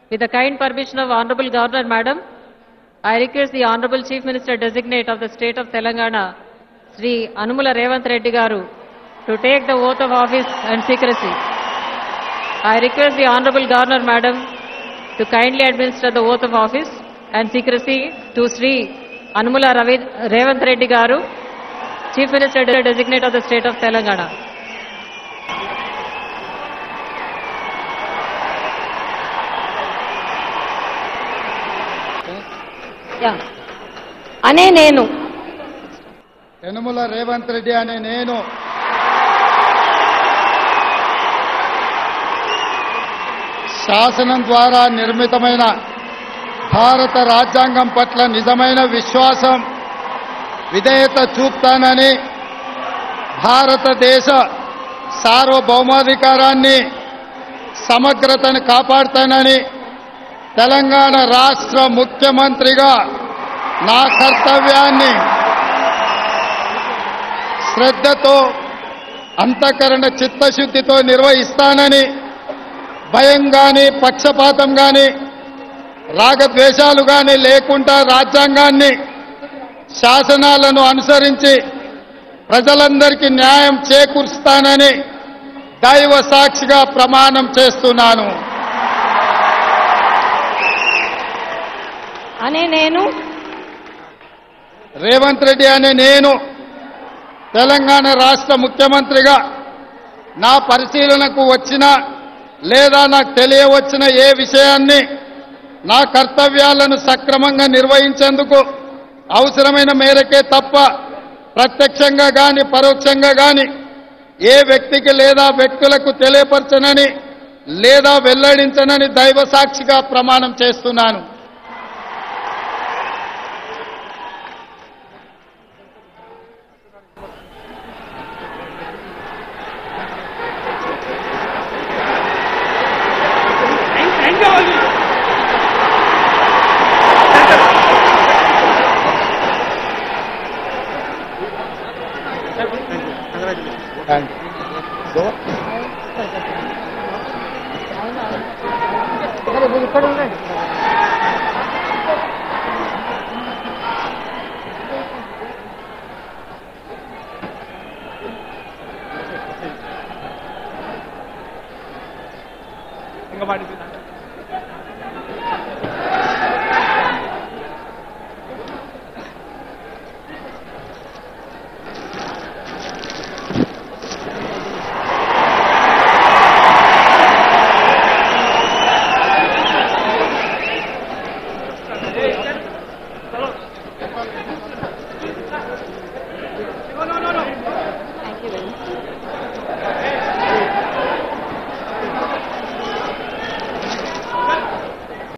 With the kind permission of Honorable Governor, Madam, I request the Honorable Chief Minister Designate of the State of Telangana, Sri Anumula Revant Reddy Garu, to take the oath of office and secrecy. I request the Honorable Governor, Madam, to kindly administer the oath of office and secrecy to Sri Anumula Ravi- Revant Reddy Garu, Chief Minister Designate of the State of Telangana. Yeah. అనే నేను యనుమల రేవంత్ రెడ్డి అనే నేను శాసనం ద్వారా నిర్మితమైన భారత రాజ్యాంగం పట్ల నిజమైన విశ్వాసం విధేయత చూపుతానని భారతదేశ సార్వభౌమాధికారాన్ని సమగ్రతను కాపాడుతానని తెలంగాణ రాష్ట్ర ముఖ్యమంత్రిగా నా కర్తవ్యాన్ని శ్రద్ధతో అంతఃకరణ చిత్తశుద్ధితో నిర్వహిస్తానని భయం గాని పక్షపాతం గాని రాగద్వేషాలు గాని లేకుండా రాజ్యాంగాన్ని శాసనాలను అనుసరించి ప్రజలందరికీ న్యాయం చేకూరుస్తానని దైవ సాక్షిగా ప్రమాణం చేస్తున్నాను అనే నేను రేవంత్ రెడ్డి అనే నేను తెలంగాణ రాష్ట్ర ముఖ్యమంత్రిగా నా పరిశీలనకు వచ్చిన లేదా నాకు తెలియవచ్చిన ఏ విషయాన్ని నా కర్తవ్యాలను సక్రమంగా నిర్వహించేందుకు అవసరమైన మేరకే తప్ప ప్రత్యక్షంగా గాని పరోక్షంగా గాని ఏ వ్యక్తికి లేదా వ్యక్తులకు తెలియపరచనని లేదా వెల్లడించనని దైవ సాక్షిగా ప్రమాణం చేస్తున్నాను And so, ఇక్కడ ఉండండి ఇంకా వాటి